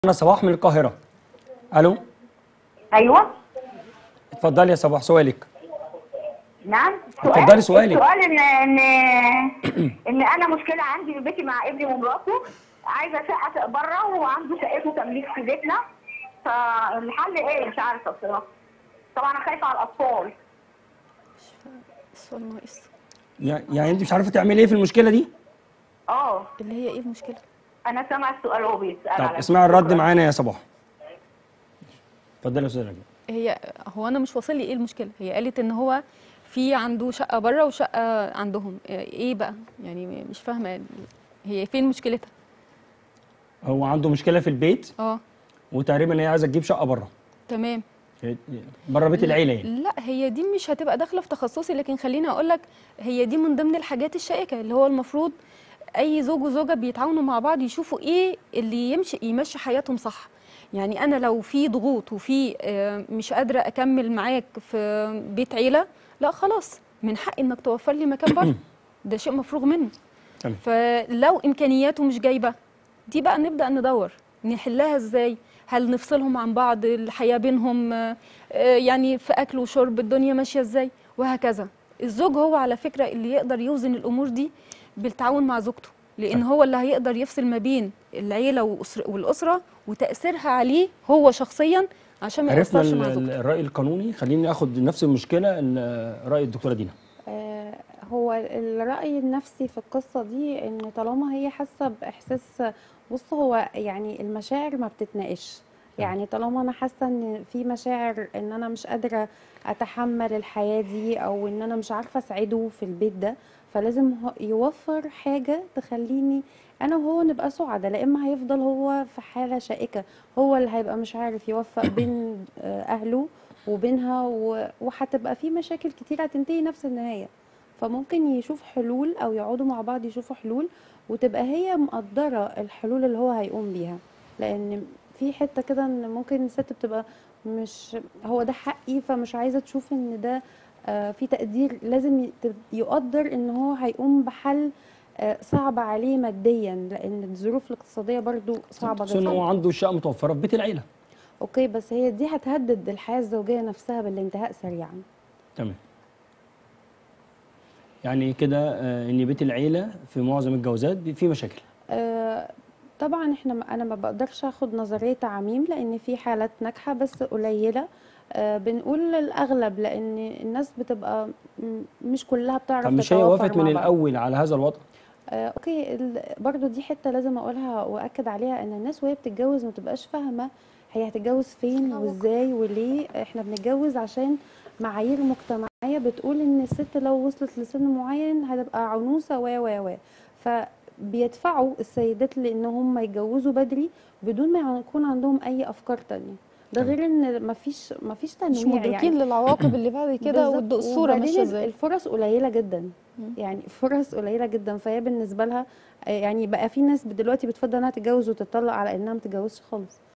أنا صباح من القاهرة ألو ايوه اتفضلي يا صباح سؤالك نعم اتفضلي سؤالك. السؤال ان ان ان انا مشكله عندي في بيتي مع ابني ومراته عايزه شقه بره وعنده شقته تمليك في بيتنا فالحل ايه مش عارفه بصراحه طبعا انا خايفه على الاطفال السؤال ناقص يع- يعني أنت مش عارفة تعملي إيه في المشكلة دي؟ اه اللي هي ايه المشكله انا سامع السؤال وهو بيسال طب على اسمعي الرد شكراً. معانا يا صباح اتفضلي يا أستاذ رجاء هي هو انا مش واصل لي ايه المشكله هي قالت ان هو في عنده شقه بره وشقه عندهم ايه بقى يعني مش فاهمه هي فين مشكلتها هو عنده مشكلة في البيت اه وتقريبا هي عايزة تجيب شقة بره تمام بره بيت العيلة يعني لا هي دي مش هتبقى داخله في تخصصي لكن خليني اقول لك هي دي من ضمن الحاجات الشائكه اللي هو المفروض اي زوج وزوجه بيتعاونوا مع بعض يشوفوا ايه اللي يمشي يمشي حياتهم صح يعني انا لو في ضغوط وفي آه، مش قادره اكمل معاك في بيت عيله لا خلاص من حقي انك توفر لي مكان بره ده شيء مفروغ منه تمام. فلو امكانياته مش جايبه دي بقى نبدا ندور نحلها ازاي هل نفصلهم عن بعض الحياه بينهم آه، آه، يعني في اكل وشرب الدنيا ماشيه ازاي وهكذا الزوج هو على فكره اللي يقدر يوزن الامور دي بالتعاون مع زوجته لان طيب. هو اللي هيقدر يفصل ما بين العيله وأسر- والاسره وتاثيرها عليه هو شخصيا عشان ما عرفنا ياثرش ال- مع ال- زوجته الرأي القانوني خليني آخد نفس المشكلة ال- رأي الدكتورة دينا آه، هو الرأي النفسي في القصة دي ان طالما هي حاسة بإحساس بص هو يعني المشاعر ما بتتناقش يعني طالما انا حاسة ان في مشاعر ان انا مش قادرة اتحمل الحياة دي او ان انا مش عارفة اسعده في البيت ده فلازم هو- يوفر حاجة تخليني انا وهو نبقى سعداء لا اما هيفضل هو في حالة شائكة هو اللي هيبقى مش عارف يوفق بين آه، اهله وبينها و- وهتبقى في مشاكل كتير هتنتهي نفس النهاية فممكن يشوف حلول او يقعدوا مع بعض يشوفوا حلول وتبقى هي مقدرة الحلول اللي هو هيقوم بيها لان في حتة كده ان ممكن الست بتبقى مش هو ده حقي فمش عايزة تشوف ان ده آه، في تقدير لازم ي- تب- يقدر ان هو هيقوم بحل آه، صعب عليه ماديا لان الظروف الاقتصادية برضو صعبة خصوصا إن هو جدا عنده الشقة متوفرة في بيت العيلة اوكي بس هي دي هتهدد الحياة الزوجية نفسها بالانتهاء سريعا تمام يعني كده آه، ان بيت العيله في معظم الجوازات بي- في مشاكل آه، طبعا احنا ما- انا ما بقدرش اخد نظريه تعميم لان في حالات ناجحه بس قليله آه، بنقول الاغلب لان الناس بتبقى م- مش كلها بتعرف طب مش هي تتوافر وافقت مع من بعض. الاول على هذا الوضع آه، اوكي ال- برضو دي حته لازم اقولها واكد عليها ان الناس وهي بتتجوز ما تبقاش فاهمه هي هتتجوز فين وازاي وليه احنا بنتجوز عشان معايير مجتمعيه بتقول ان الست لو وصلت لسن معين هتبقى عنوسه و و و فبيدفعوا السيدات لان هم يتجوزوا بدري بدون ما يكون عندهم اي افكار تانية ده غير ان مفيش مفيش تنويع مش مدركين يعني للعواقب اللي بعد كده بالظبط. والد- الصوره وبعدين ماشيه ازاي الفرص قليله جدا مم. يعني فرص قليله جدا فهي بالنسبه لها آه، يعني بقى في ناس دلوقتي بتفضل انها تتجوز وتطلق على انها ما تتجوزش خالص